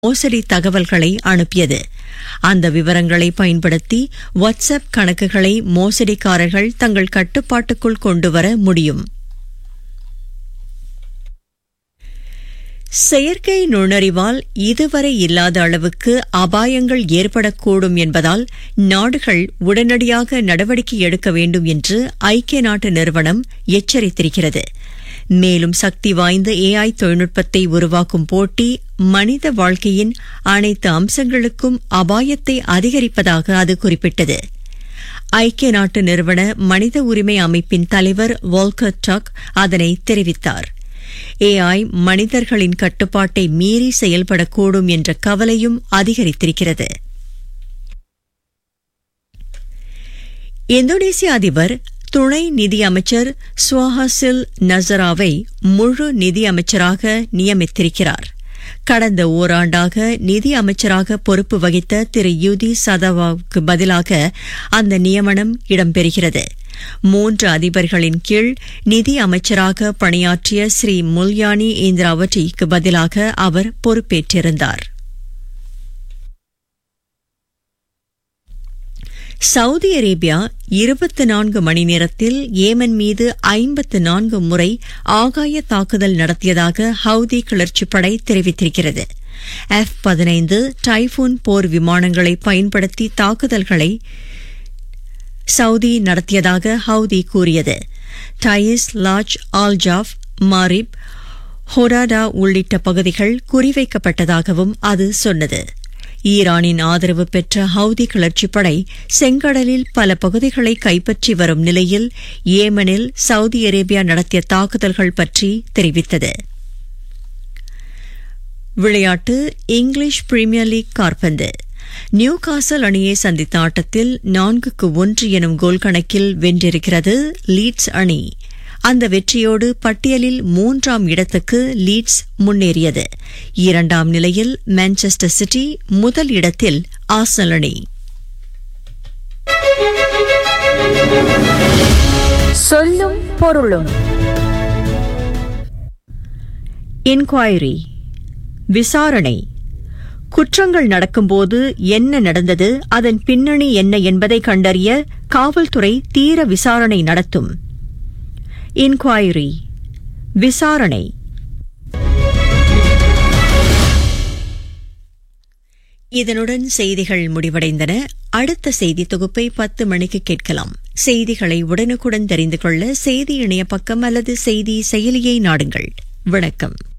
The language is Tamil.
மோசடி தகவல்களை அனுப்பியது அந்த விவரங்களை பயன்படுத்தி வாட்ஸ்அப் கணக்குகளை மோசடிக்காரர்கள் தங்கள் கட்டுப்பாட்டுக்குள் கொண்டுவர முடியும் செயற்கை நுண்ணறிவால் இதுவரை இல்லாத அளவுக்கு அபாயங்கள் ஏற்படக்கூடும் என்பதால் நாடுகள் உடனடியாக நடவடிக்கை எடுக்க வேண்டும் என்று ஐக்கிய நாட்டு நிறுவனம் எச்சரித்திருக்கிறது மேலும் சக்தி வாய்ந்த ஏஐ தொழில்நுட்பத்தை உருவாக்கும் போட்டி மனித வாழ்க்கையின் அனைத்து அம்சங்களுக்கும் அபாயத்தை அதிகரிப்பதாக அது குறிப்பிட்டது ஐக்கிய நாட்டு நிறுவன மனித உரிமை அமைப்பின் தலைவர் வால்கர் டக் அதனை தெரிவித்தார் ஏஐ மனிதர்களின் கட்டுப்பாட்டை மீறி செயல்படக்கூடும் என்ற கவலையும் அதிகரித்திருக்கிறது இந்தோனேசிய அதிபர் துணை நிதியமைச்சர் சுவாஹசில் நசராவை முழு நிதி அமைச்சராக நியமித்திருக்கிறார் கடந்த ஓராண்டாக நிதி அமைச்சராக பொறுப்பு வகித்த திரு யுதி சதவாவுக்கு பதிலாக அந்த நியமனம் இடம்பெறுகிறது மூன்று அதிபர்களின் கீழ் நிதி அமைச்சராக பணியாற்றிய ஸ்ரீ முல்யானி இந்திராவட்டிக்கு பதிலாக அவர் பொறுப்பேற்றிருந்தார் சவுதி அரேபியா இருபத்தி நான்கு மணி நேரத்தில் ஏமன் மீது ஐம்பத்து நான்கு முறை ஆகாய தாக்குதல் நடத்தியதாக ஹவுதி கிளர்ச்சிப் படை தெரிவித்திருக்கிறது எஃப் பதினைந்து டைபூன் போர் விமானங்களை பயன்படுத்தி தாக்குதல்களை சவுதி நடத்தியதாக ஹவுதி கூறியது டைஸ் லாஜ் ஆல்ஜாஃப் மாரிப் ஹொராடா உள்ளிட்ட பகுதிகள் குறிவைக்கப்பட்டதாகவும் அது சொன்னது ஈரானின் ஆதரவு பெற்ற ஹவுதி கிளர்ச்சிப் படை செங்கடலில் பல பகுதிகளை கைப்பற்றி வரும் நிலையில் ஏமனில் சவுதி அரேபியா நடத்திய தாக்குதல்கள் பற்றி தெரிவித்தது விளையாட்டு இங்கிலீஷ் பிரீமியர் லீக் கார்பந்து நியூ காசல் அணியை சந்தித்த ஆட்டத்தில் நான்குக்கு ஒன்று எனும் கோல் கணக்கில் வென்றிருக்கிறது லீட்ஸ் அணி அந்த வெற்றியோடு பட்டியலில் மூன்றாம் இடத்துக்கு லீட்ஸ் முன்னேறியது இரண்டாம் நிலையில் மான்செஸ்டர் சிட்டி முதல் இடத்தில் ஆசல் அணி சொல்லும் பொருளும் இன்குவைரி விசாரணை குற்றங்கள் நடக்கும்போது என்ன நடந்தது அதன் பின்னணி என்ன என்பதை கண்டறிய காவல்துறை தீர விசாரணை நடத்தும் இன்குவைரி விசாரணை இதனுடன் செய்திகள் முடிவடைந்தன அடுத்த செய்தி தொகுப்பை பத்து மணிக்கு கேட்கலாம் செய்திகளை உடனுக்குடன் தெரிந்து கொள்ள செய்தி இணைய பக்கம் அல்லது செய்தி செயலியை நாடுங்கள் வணக்கம்